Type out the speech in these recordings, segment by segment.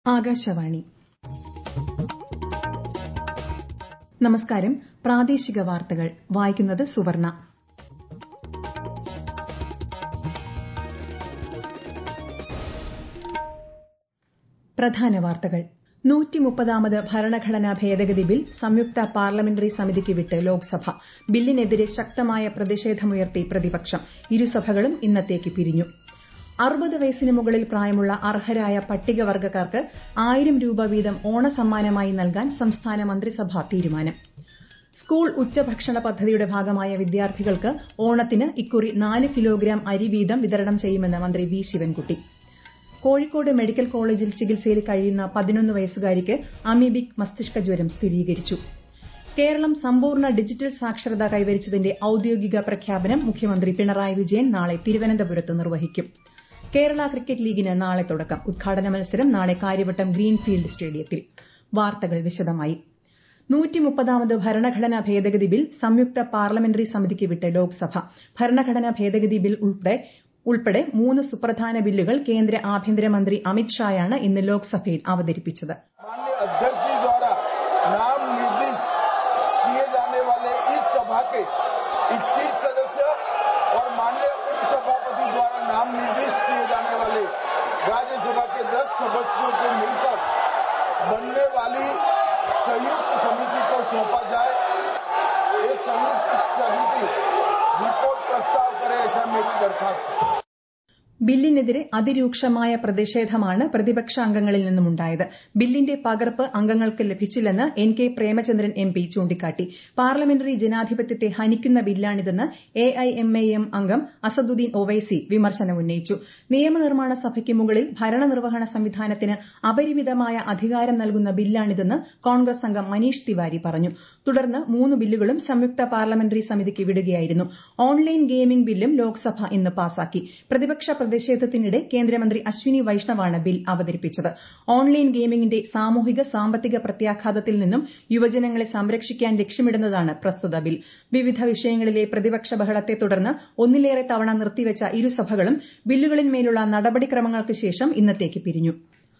ആകാശവാണി നമസ്കാരം പ്രാദേശിക വാർത്തകൾ വായിക്കുന്നത് സുവർണ പ്രധാന വാർത്തകൾ നൂറ്റിമുപ്പതാമത് ഭരണഘടനാ ഭേദഗതി ബിൽ സംയുക്ത പാർലമെന്ററി സമിതിക്ക് വിട്ട് ലോക്സഭ ബില്ലിനെതിരെ ശക്തമായ പ്രതിഷേധമുയർത്തി പ്രതിപക്ഷം ഇരുസഭകളും ഇന്നത്തേക്ക് പിരിഞ്ഞു അറുപത് വയസ്സിന് മുകളിൽ പ്രായമുള്ള അർഹരായ പട്ടികവർഗ്ഗക്കാർക്ക് ആയിരം രൂപ വീതം ഓണസമ്മാനമായി നൽകാൻ സംസ്ഥാന മന്ത്രിസഭാ തീരുമാനം സ്കൂൾ ഉച്ചഭക്ഷണ പദ്ധതിയുടെ ഭാഗമായ വിദ്യാർത്ഥികൾക്ക് ഓണത്തിന് ഇക്കുറി നാല് കിലോഗ്രാം അരി വീതം വിതരണം ചെയ്യുമെന്ന് മന്ത്രി വി ശിവൻകുട്ടി കോഴിക്കോട് മെഡിക്കൽ കോളേജിൽ ചികിത്സയിൽ കഴിയുന്ന പതിനൊന്ന് വയസ്സുകാരിക്ക് അമീബിക് മസ്തിഷ്ക ജ്വരം സ്ഥിരീകരിച്ചു കേരളം സമ്പൂർണ്ണ ഡിജിറ്റൽ സാക്ഷരത കൈവരിച്ചതിന്റെ ഔദ്യോഗിക പ്രഖ്യാപനം മുഖ്യമന്ത്രി പിണറായി വിജയൻ നാളെ തിരുവനന്തപുരത്ത് നിർവഹിക്കും കേരള ക്രിക്കറ്റ് ലീഗിന് നാളെ തുടക്കം ഉദ്ഘാടന മത്സരം നാളെ കാര്യവട്ടം ഗ്രീൻഫീൽഡ് സ്റ്റേഡിയത്തിൽ വാർത്തകൾ വിശദമായി നൂറ്റിമുപ്പതാമത് ഭരണഘടനാ ഭേദഗതി ബിൽ സംയുക്ത പാർലമെന്ററി സമിതിക്ക് വിട്ട് ലോക്സഭ ഭരണഘടനാ ഭേദഗതി ബിൽ ഉൾപ്പെടെ ഉൾപ്പെടെ മൂന്ന് സുപ്രധാന ബില്ലുകൾ കേന്ദ്ര ആഭ്യന്തരമന്ത്രി അമിത് ഷായാണ് ഇന്ന് ലോക്സഭയിൽ അവതരിപ്പിച്ചത് माननीय अध्यक्ष जी द्वारा नाम निर्दिष्ट किए जाने वाले इस सभा के 21 सदस्य और माननीय उपसभापति द्वारा नाम निर्दिष्ट किए जाने वाले राज्यसभा के 10 सदस्यों को मिलकर बनने वाली संयुक्त समिति को सौंपा जाए ये संयुक्त समिति रिपोर्ट प्रस्ताव करे ऐसा मेरी दरखास्त है ബില്ലിനെതിരെ അതിരൂക്ഷമായ പ്രതിഷേധമാണ് പ്രതിപക്ഷ അംഗങ്ങളിൽ നിന്നുമുണ്ടായത് ബില്ലിന്റെ പകർപ്പ് അംഗങ്ങൾക്ക് ലഭിച്ചില്ലെന്ന് N K Premachandran M P ചൂണ്ടിക്കാട്ടി പാർലമെന്ററി ജനാധിപത്യത്തെ ഹനിക്കുന്ന ബില്ലാണിതെന്ന് A I M I M അംഗം അസദുദ്ദീൻ ഒവൈസി വിമർശനമുന്നയിച്ചു നിയമനിർമ്മാണ സഭയ്ക്ക് മുകളിൽ ഭരണനിർവഹണ സംവിധാനത്തിന് അപരിമിതമായ അധികാരം നൽകുന്ന ബില്ലാണിതെന്ന് കോൺഗ്രസ് അംഗം മനീഷ് തിവാരി പറഞ്ഞു തുടർന്ന് മൂന്ന് ബില്ലുകളും സംയുക്ത പാർലമെന്ററി സമിതിക്ക് വിടുകയായിരുന്നു ഓൺലൈൻ ഗെയിമിംഗ് ബില്ലും ലോക്സഭ ഇന്ന് പാസാക്കി പ്രതിപക്ഷ പ്രതിഷേധത്തിനിടെ കേന്ദ്രമന്ത്രി അശ്വിനി വൈഷ്ണവാണ് ബിൽ അവതരിപ്പിച്ചത് ഓൺലൈൻ ഗെയിമിംഗിന്റെ സാമൂഹിക സാമ്പത്തിക പ്രത്യാഘാതത്തിൽ നിന്നും യുവജനങ്ങളെ സംരക്ഷിക്കാൻ ലക്ഷ്യമിടുന്നതാണ് പ്രസ്തുത ബിൽ വിവിധ വിഷയങ്ങളിലെ പ്രതിപക്ഷ ബഹളത്തെ തുടർന്ന് ഒന്നിലേറെ തവണ നിർത്തിവച്ച ഇരുസഭകളും ബില്ലുകളിന്മേലുള്ള നടപടിക്രമങ്ങൾക്ക് ശേഷം ഇന്നത്തേക്ക് പിരിഞ്ഞു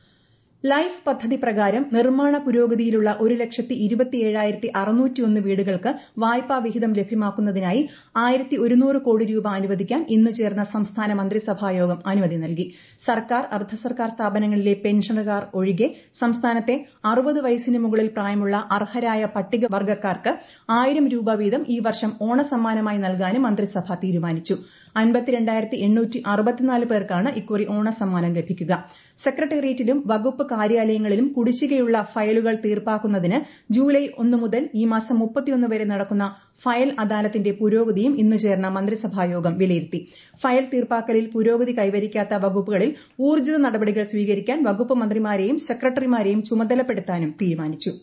ലൈഫ് പദ്ധതി പ്രകാരം നിർമ്മാണ പുരോഗതിയിലുള്ള ഒരു ലക്ഷത്തി ഇരുപത്തിയേഴായിരത്തി അറുന്നൂറ്റിയൊന്ന് വീടുകൾക്ക് വായ്പാ വിഹിതം ലഭ്യമാക്കുന്നതിനായി ആയിരത്തി ഒരുന്നൂറ് കോടി രൂപ അനുവദിക്കാൻ ഇന്ന് ചേർന്ന സംസ്ഥാന മന്ത്രിസഭായോഗം അനുമതി നൽകി സർക്കാർ അർദ്ധ സർക്കാർ സ്ഥാപനങ്ങളിലെ പെൻഷനുകാർ ഒഴികെ സംസ്ഥാനത്തെ അറുപത് വയസ്സിന് മുകളിൽ പ്രായമുള്ള അർഹരായ പട്ടികവർഗ്ഗക്കാർക്ക് ആയിരം രൂപ വീതം ഈ വർഷം ഓണസമ്മാനമായി നൽകാനും മന്ത്രിസഭ തീരുമാനിച്ചു അൻപത്തിരണ്ടായിരത്തി എണ്ണൂറ്റി അറുപത്തിനാല് പേർക്കാണ് ഇക്കുറി ഓണസമ്മാനം ലഭിക്കുക സെക്രട്ടേറിയറ്റിലും വകുപ്പ് കാര്യാലയങ്ങളിലും കുടിശ്ശികയുള്ള ഫയലുകൾ തീർപ്പാക്കുന്നതിന് ജൂലൈ ഒന്ന് മുതൽ ഈ മാസം മുപ്പത്തിയൊന്ന് വരെ നടക്കുന്ന ഫയൽ അദാലത്തിന്റെ പുരോഗതിയും ഇന്ന് ചേർന്ന മന്ത്രിസഭായോഗം വിലയിരുത്തി ഫയൽ തീർപ്പാക്കലിൽ പുരോഗതി കൈവരിക്കാത്ത വകുപ്പുകളിൽ ഊർജ്ജിത നടപടികൾ സ്വീകരിക്കാൻ വകുപ്പ് മന്ത്രിമാരെയും സെക്രട്ടറിമാരെയും ചുമതലപ്പെടുത്താനും തീരുമാനിച്ചു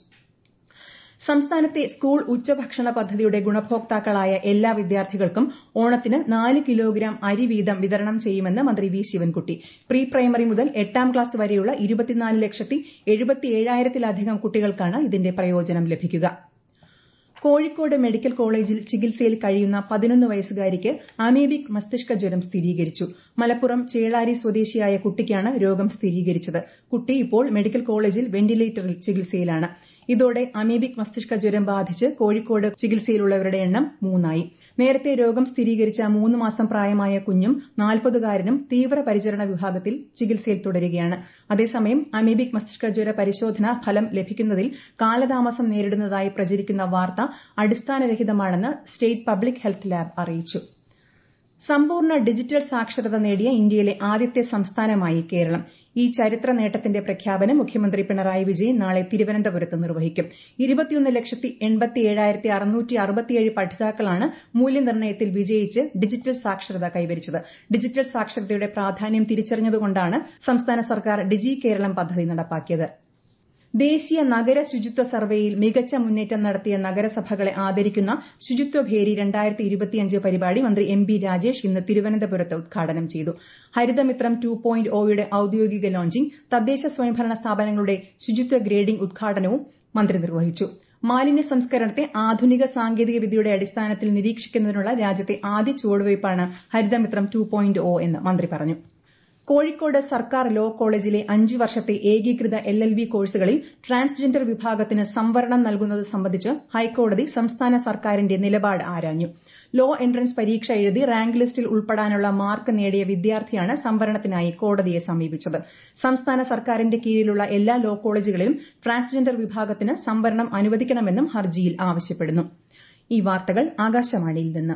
സംസ്ഥാനത്തെ സ്കൂൾ ഉച്ചഭക്ഷണ പദ്ധതിയുടെ ഗുണഭോക്താക്കളായ എല്ലാ വിദ്യാർത്ഥികൾക്കും ഓണത്തിന് നാല് കിലോഗ്രാം അരി വീതം വിതരണം ചെയ്യുമെന്ന് മന്ത്രി വി ശിവൻകുട്ടി പ്രീ പ്രൈമറി മുതൽ എട്ടാം ക്ലാസ് വരെയുള്ള ഇരുപത്തിനാല് ലക്ഷത്തി എഴുപത്തിയേഴായിരത്തിലധികം കുട്ടികൾക്കാണ് ഇതിന്റെ പ്രയോജനം ലഭിക്കുക കോഴിക്കോട് മെഡിക്കൽ കോളേജിൽ ചികിത്സയിൽ കഴിയുന്ന പതിനൊന്ന് വയസ്സുകാരിക്ക് അമീബിക് മസ്തിഷ്ക ജ്വരം സ്ഥിരീകരിച്ചു മലപ്പുറം ചേളാരി സ്വദേശിയായ കുട്ടിക്കാണ് രോഗം സ്ഥിരീകരിച്ചത് കുട്ടി ഇപ്പോൾ മെഡിക്കൽ കോളേജിൽ വെന്റിലേറ്ററിൽ ചികിത്സയിലാണ് ഇതോടെ അമീബിക് മസ്തിഷ്ക ജ്വരം ബാധിച്ച് കോഴിക്കോട് ചികിത്സയിലുള്ളവരുടെ എണ്ണം മൂന്നായി നേരത്തെ രോഗം സ്ഥിരീകരിച്ച മൂന്ന് മാസം പ്രായമായ കുഞ്ഞും നാൽപ്പതുകാരനും തീവ്രപരിചരണ വിഭാഗത്തിൽ ചികിത്സയിൽ തുടരുകയാണ് അതേസമയം അമീബിക് മസ്തിഷ്ക ജ്വര പരിശോധനാ ഫലം ലഭിക്കുന്നതിൽ കാലതാമസം നേരിടുന്നതായി പ്രചരിക്കുന്ന വാർത്ത അടിസ്ഥാനരഹിതമാണെന്ന് സ്റ്റേറ്റ് പബ്ലിക് ഹെൽത്ത് ലാബ് അറിയിച്ചു സമ്പൂർണ്ണ ഡിജിറ്റൽ സാക്ഷരത നേടിയ ഇന്ത്യയിലെ ആദ്യത്തെ സംസ്ഥാനമായി കേരളം ഈ ചരിത്ര നേട്ടത്തിന്റെ പ്രഖ്യാപനം മുഖ്യമന്ത്രി പിണറായി വിജയൻ നാളെ തിരുവനന്തപുരത്ത് നിർവഹിക്കും ഇരുപത്തിയൊന്ന് ലക്ഷത്തി എൺപത്തിയേഴായിരത്തി അറുന്നൂറ്റി അറുപത്തിയേഴ് പഠിതാക്കളാണ് മൂല്യനിർണ്ണയത്തിൽ വിജയിച്ച് ഡിജിറ്റൽ സാക്ഷരത കൈവരിച്ചത് ഡിജിറ്റൽ സാക്ഷരതയുടെ പ്രാധാന്യം തിരിച്ചറിഞ്ഞതുകൊണ്ടാണ് സംസ്ഥാന സർക്കാർ ഡിജി കേരളം പദ്ധതി നടപ്പാക്കിയത് ദേശീയ നഗര ശുചിത്വ സർവേയിൽ മികച്ച മുന്നേറ്റം നടത്തിയ നഗരസഭകളെ ആദരിക്കുന്ന ശുചിത്വഭേരി രണ്ടായിരത്തി ഇരുപത്തിയഞ്ച് പരിപാടി മന്ത്രി എം ബി രാജേഷ് ഇന്ന് തിരുവനന്തപുരത്ത് ഉദ്ഘാടനം ചെയ്തു ഹരിതമിത്രം ടു പോയിന്റ് ഒയുടെ ഔദ്യോഗിക ലോഞ്ചിംഗ് തദ്ദേശ സ്വയംഭരണ സ്ഥാപനങ്ങളുടെ ശുചിത്വ ഗ്രേഡിംഗ് ഉദ്ഘാടനവും മന്ത്രി നിർവഹിച്ചു മാലിന്യ സംസ്കരണത്തെ ആധുനിക സാങ്കേതിക വിദ്യയുടെ അടിസ്ഥാനത്തിൽ നിരീക്ഷിക്കുന്നതിനുള്ള രാജ്യത്തെ ആദ്യ ചുവടുവയ്പ്പാണ് ഹരിതമിത്രം ടു പോയിന്റ് ഒ എന്ന് മന്ത്രി പറഞ്ഞു കോഴിക്കോട് സർക്കാർ ലോ കോളേജിലെ അഞ്ചു വർഷത്തെ ഏകീകൃത എൽ എൽ ബി കോഴ്സുകളിൽ ട്രാൻസ്ജെൻഡർ വിഭാഗത്തിന് സംവരണം നൽകുന്നത് സംബന്ധിച്ച് ഹൈക്കോടതി സംസ്ഥാന സർക്കാരിന്റെ നിലപാട് ആരാഞ്ഞു ലോ എൻട്രൻസ് പരീക്ഷ എഴുതി റാങ്ക് ലിസ്റ്റിൽ ഉൾപ്പെടാനുള്ള മാർക്ക് നേടിയ വിദ്യാർത്ഥിയാണ് സംവരണത്തിനായി കോടതിയെ സമീപിച്ചത് സംസ്ഥാന സർക്കാരിന്റെ കീഴിലുള്ള എല്ലാ ലോ കോളേജുകളിലും ട്രാൻസ്ജെൻഡർ വിഭാഗത്തിന് സംവരണം അനുവദിക്കണമെന്നും ഹർജിയിൽ ആവശ്യപ്പെടുന്നു ഈ വാർത്തകൾ ആകാശവാണിയിൽ നിന്ന്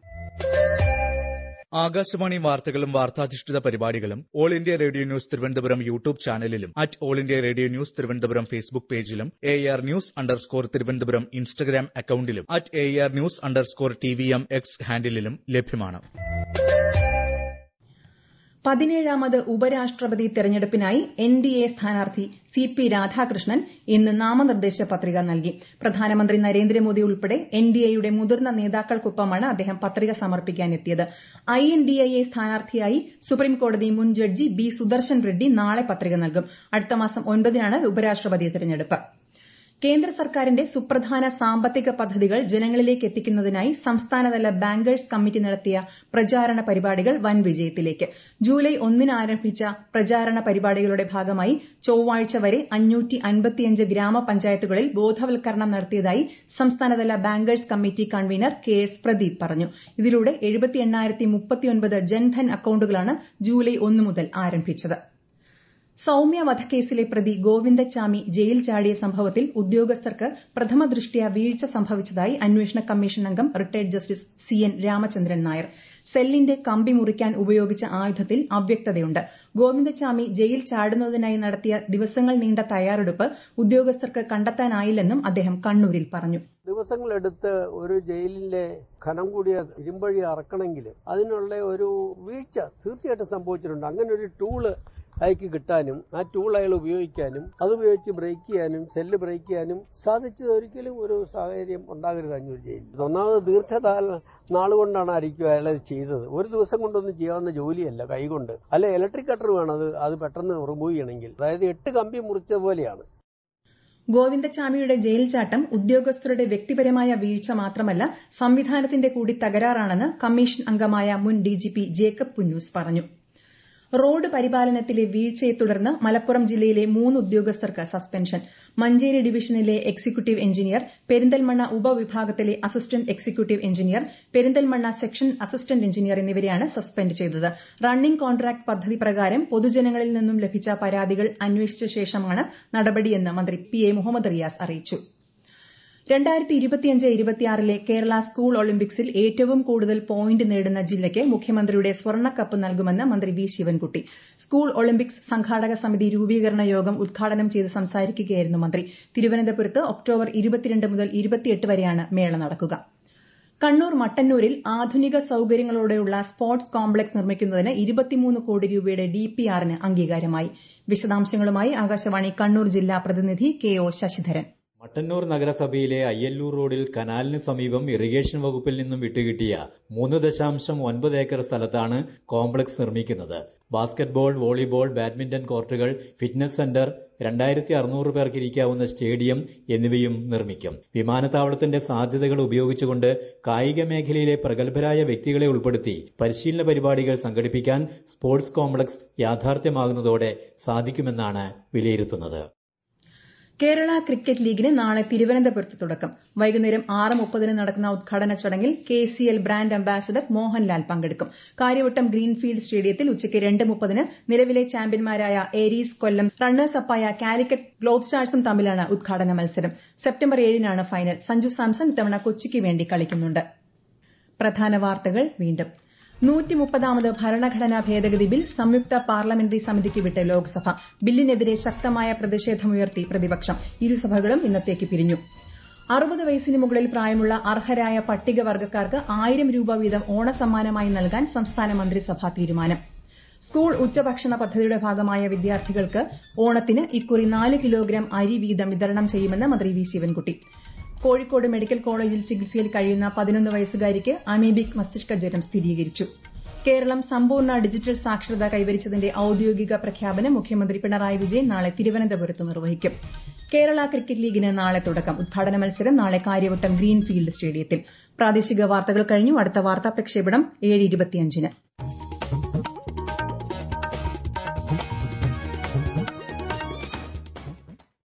ആകാശവാണി വാർത്തകളും വാർത്താധിഷ്ഠിത പരിപാടികളും All India Radio News Thiruvananthapuram YouTube ചാനലിലും at All India Radio News Thiruvananthapuram Facebook പേജിലും A R news underscore Thiruvananthapuram Instagram അക്കൌണ്ടിലും at A R news underscore T V M X ഹാൻഡിലും ലഭ്യമാണ് പതിനേഴാമത് ഉപരാഷ്ട്രപതി തെരഞ്ഞെടുപ്പിനായി എൻ ഡി എ സ്ഥാനാർത്ഥി സി പി രാധാകൃഷ്ണൻ ഇന്ന് നാമനിർദ്ദേശ പത്രിക നൽകി പ്രധാനമന്ത്രി നരേന്ദ്രമോദി ഉൾപ്പെടെ എൻ ഡി എയുടെ മുതിർന്ന നേതാക്കൾക്കൊപ്പമാണ് അദ്ദേഹം പത്രിക സമർപ്പിക്കാനെത്തിയത് ഐ എൻ ഡി എ സ്ഥാനാർത്ഥിയായി സുപ്രീംകോടതി മുൻ ജഡ്ജി ബി സുദർശൻ റെഡ്ഡി നാളെ പത്രിക നൽകും അടുത്ത മാസം ഒൻപതിനാണ് ഉപരാഷ്ട്രപതി തെരഞ്ഞെടുപ്പ് കേന്ദ്ര സർക്കാരിന്റെ സുപ്രധാന സാമ്പത്തിക പദ്ധതികൾ ജനങ്ങളിലേക്ക് എത്തിക്കുന്നതിനായി സംസ്ഥാനതല ബാങ്കേഴ്സ് കമ്മിറ്റി നടത്തിയ പ്രചാരണ പരിപാടികൾ വൻ വിജയത്തിലേക്ക് ജൂലൈ ഒന്നിന് ആരംഭിച്ച പ്രചാരണ പരിപാടികളുടെ ഭാഗമായി ചൊവ്വാഴ്ച വരെ ഗ്രാമപഞ്ചായത്തുകളിൽ ബോധവൽക്കരണം നടത്തിയതായി സംസ്ഥാനതല bankers committee convenor K S Pradeep പറഞ്ഞു ഇതിലൂടെ ജൻധൻ അക്കൌണ്ടുകളാണ് ജൂലൈ ഒന്ന് മുതൽ ആരംഭിച്ചത് സൌമ്യ വധക്കേസിലെ പ്രതി ഗോവിന്ദച്ചാമി ജയിൽ ചാടിയ സംഭവത്തിൽ ഉദ്യോഗസ്ഥർക്ക് പ്രഥമ ദൃഷ്ട്യാ വീഴ്ച സംഭവിച്ചതായി അന്വേഷണ കമ്മീഷൻ അംഗം retired justice C N Ramachandran Nair സെല്ലിന്റെ കമ്പി മുറിക്കാൻ ഉപയോഗിച്ച ആയുധത്തിൽ അവ്യക്തതയുണ്ട് ഗോവിന്ദച്ചാമി ജയിൽ ചാടുന്നതിനായി നടത്തിയ ദിവസങ്ങൾ നീണ്ട തയ്യാറെടുപ്പ് ഉദ്യോഗസ്ഥർക്ക് കണ്ടെത്താനായില്ലെന്നും അദ്ദേഹം കണ്ണൂരിൽ പറഞ്ഞു ദിവസങ്ങളെടുത്ത് ഒരു ജയിലിലെ ഖനം കൂടിയ ഇരുമ്പഴി അറക്കണമെങ്കിൽ അതിനുള്ള ഒരു വീഴ്ച തീർച്ചയായിട്ടും സംഭവിച്ചിട്ടുണ്ട് അങ്ങനെ ഒരു ടൂള് അയക്ക് കിട്ടാനും ആ ടൂൾ അയാൾ ഉപയോഗിക്കാനും അതുപയോഗിച്ച് ബ്രേക്ക് ചെയ്യാനും സെല്ല് ബ്രേക്ക് ചെയ്യാനും സാധിച്ചത് ഒരിക്കലും ഒരു സാഹചര്യം ഉണ്ടാകരുത് അഞ്ഞൂർ ജയിലിൽ ഒന്നാമത് ദീർഘകാല നാളുകൊണ്ടാണ് ആയിരിക്കും അയാൾ അത് ചെയ്തത് ഒരു ദിവസം കൊണ്ടൊന്നും ചെയ്യാവുന്ന ജോലിയല്ല കൈകൊണ്ട് അല്ലെ ഇലക്ട്രിക് കട്ടർ വേണം അത് അത് പെട്ടെന്ന് റിമൂവ് ചെയ്യണമെങ്കിൽ അതായത് എട്ട് കമ്പി മുറിച്ച പോലെയാണ് ഗോവിന്ദച്ചാമിയുടെ ജയിൽ ചാട്ടം ഉദ്യോഗസ്ഥരുടെ വ്യക്തിപരമായ വീഴ്ച മാത്രമല്ല സംവിധാനത്തിന്റെ കൂടി തകരാറാണെന്ന് കമ്മീഷൻ അംഗമായ മുൻ ഡിജിപി ജേക്കബ് പുന്നൂസ് പറഞ്ഞു റോഡ് പരിപാലനത്തിലെ വീഴ്ചയെ തുടർന്ന് മലപ്പുറം ജില്ലയിലെ മൂന്ന് ഉദ്യോഗസ്ഥർക്ക് സസ്പെൻഷൻ മഞ്ചേരി ഡിവിഷനിലെ എക്സിക്യൂട്ടീവ് എഞ്ചിനീയർ പെരിന്തൽമണ്ണ ഉപവിഭാഗത്തിലെ assistant executive engineer Perinthalmanna section assistant engineer എന്നിവരെയാണ് സസ്പെൻഡ് ചെയ്തത് റണ്ണിംഗ് കോൺട്രാക്ട് പദ്ധതി പ്രകാരം പൊതുജനങ്ങളിൽ നിന്നും ലഭിച്ച പരാതികൾ അന്വേഷിച്ച ശേഷമാണ് നടപടിയെന്ന് മന്ത്രി പി എ മുഹമ്മദ് റിയാസ് അറിയിച്ചു രണ്ടായിരത്തി ഇരുപത്തിയഞ്ച് ഇരുപത്തിയാറിലെ കേരള സ്കൂൾ ഒളിമ്പിക്സിൽ ഏറ്റവും കൂടുതൽ പോയിന്റ് നേടുന്ന ജില്ലയ്ക്ക് മുഖ്യമന്ത്രിയുടെ സ്വർണ്ണക്കപ്പ് നൽകുമെന്ന് മന്ത്രി വി ശിവൻകുട്ടി സ്കൂൾ ഒളിമ്പിക്സ് സംഘാടക സമിതി രൂപീകരണ യോഗം ഉദ്ഘാടനം ചെയ്ത് സംസാരിക്കുകയായിരുന്നു മന്ത്രി തിരുവനന്തപുരത്ത് ഒക്ടോബർ ഇരുപത്തിരണ്ട് മുതൽ ഇരുപത്തിയെട്ട് വരെയാണ് മേള നടക്കുക കണ്ണൂർ മട്ടന്നൂരിൽ ആധുനിക സൌകര്യങ്ങളോടെയുള്ള സ്പോർട്സ് കോംപ്ലക്സ് നിർമ്മിക്കുന്നതിന് ഇരുപത്തിമൂന്ന് കോടി രൂപയുടെ ഡിപിആറിന് അംഗീകാരമായി വിശദാംശങ്ങളുമായി ആകാശവാണി കണ്ണൂർ ജില്ലാ പ്രതിനിധി കെ ഒ ശശിധരൻ മട്ടന്നൂർ നഗരസഭയിലെ അയ്യല്ലൂർ റോഡിൽ കനാലിന് സമീപം ഇറിഗേഷൻ വകുപ്പിൽ നിന്നും വിട്ടുകിട്ടിയ മൂന്ന് ദശാംശം ഒൻപത് ഏക്കർ സ്ഥലത്താണ് കോംപ്ലക്സ് നിർമ്മിക്കുന്നത് ബാസ്കറ്റ്ബോൾ വോളിബോൾ ബാഡ്മിന്റൺ കോർട്ടുകൾ ഫിറ്റ്നസ് സെന്റർ രണ്ടായിരത്തി അറുന്നൂറ് പേർക്ക് ഇരിക്കാവുന്ന സ്റ്റേഡിയം എന്നിവയും നിർമ്മിക്കും വിമാനത്താവളത്തിന്റെ സാധ്യതകൾ ഉപയോഗിച്ചുകൊണ്ട് കായിക മേഖലയിലെ പ്രഗത്ഭരായ വ്യക്തികളെ ഉൾപ്പെടുത്തി പരിശീലന പരിപാടികൾ സംഘടിപ്പിക്കാൻ സ്പോർട്സ് കോംപ്ലക്സ് യാഥാർത്ഥ്യമാകുന്നതോടെ സാധിക്കുമെന്നാണ് വിലയിരുത്തുന്നത് കേരള ക്രിക്കറ്റ് ലീഗിന് നാളെ തിരുവനന്തപുരത്ത് തുടക്കം വൈകുന്നേരം ആറ് മുപ്പതിന് നടക്കുന്ന ഉദ്ഘാടന ചടങ്ങിൽ K C L brand ambassador Mohanlal പങ്കെടുക്കും കാര്യവട്ടം ഗ്രീൻഫീൽഡ് സ്റ്റേഡിയത്തിൽ ഉച്ചയ്ക്ക് രണ്ട് മുപ്പതിന് നിലവിലെ ചാമ്പ്യന്മാരായ ഏരീസ് കൊല്ലം റണ്ണേഴ്സ് അപ്പായ കാലിക്കറ്റ് ഗ്ലോബ് സ്റ്റാർസും തമ്മിലാണ് ഉദ്ഘാടന മത്സരം സെപ്റ്റംബർ ഏഴിനാണ് ഫൈനൽ സഞ്ജു സാംസൺ ഇത്തവണ കൊച്ചിക്ക് വേണ്ടി കളിക്കുന്നുണ്ട് പ്രധാന വാർത്തകൾ വീണ്ടും നൂറ്റിമുപ്പതാമത് ഭരണഘടനാ ഭേദഗതി ബിൽ സംയുക്ത പാർലമെന്ററി സമിതിക്ക് വിട്ട് ലോക്സഭ ബില്ലിനെതിരെ ശക്തമായ പ്രതിഷേധമുയർത്തി പ്രതിപക്ഷം ഇരുസഭകളും ഇന്നത്തേക്ക് പിരിഞ്ഞു അറുപത് വയസ്സിന് മുകളിൽ പ്രായമുള്ള അർഹരായ പട്ടികവർഗ്ഗക്കാർക്ക് ആയിരം രൂപ വീതം ഓണസമ്മാനമായി നൽകാൻ സംസ്ഥാന മന്ത്രിസഭാ തീരുമാനം സ്കൂൾ ഉച്ചഭക്ഷണ പദ്ധതിയുടെ ഭാഗമായ വിദ്യാർത്ഥികൾക്ക് ഓണത്തിന് ഇക്കുറി നാല് കിലോഗ്രാം അരി വീതം വിതരണം ചെയ്യുമെന്ന് മന്ത്രി വി ശിവൻകുട്ടി കോഴിക്കോട് മെഡിക്കൽ കോളേജിൽ ചികിത്സയിൽ കഴിയുന്ന പതിനൊന്ന് വയസ്സുകാരിക്ക് അമീബിക് മസ്തിഷ്ക ജ്വരം സ്ഥിരീകരിച്ചു കേരളം സമ്പൂർണ്ണ ഡിജിറ്റൽ സാക്ഷരത കൈവരിച്ചതിന്റെ ഔദ്യോഗിക പ്രഖ്യാപനം മുഖ്യമന്ത്രി പിണറായി വിജയൻ നാളെ തിരുവനന്തപുരത്ത് നിർവഹിക്കും കേരള ക്രിക്കറ്റ് ലീഗിന് നാളെ തുടക്കം ഉദ്ഘാടന മത്സരം നാളെ കാര്യവട്ടം ഗ്രീൻഫീൽഡ് സ്റ്റേഡിയത്തിൽ പ്രാദേശിക വാർത്തകൾ കഴിഞ്ഞു അടുത്ത വാർത്താ പ്രക്ഷേപണം ഏഴ് ഇരുപത്തിയഞ്ചിന്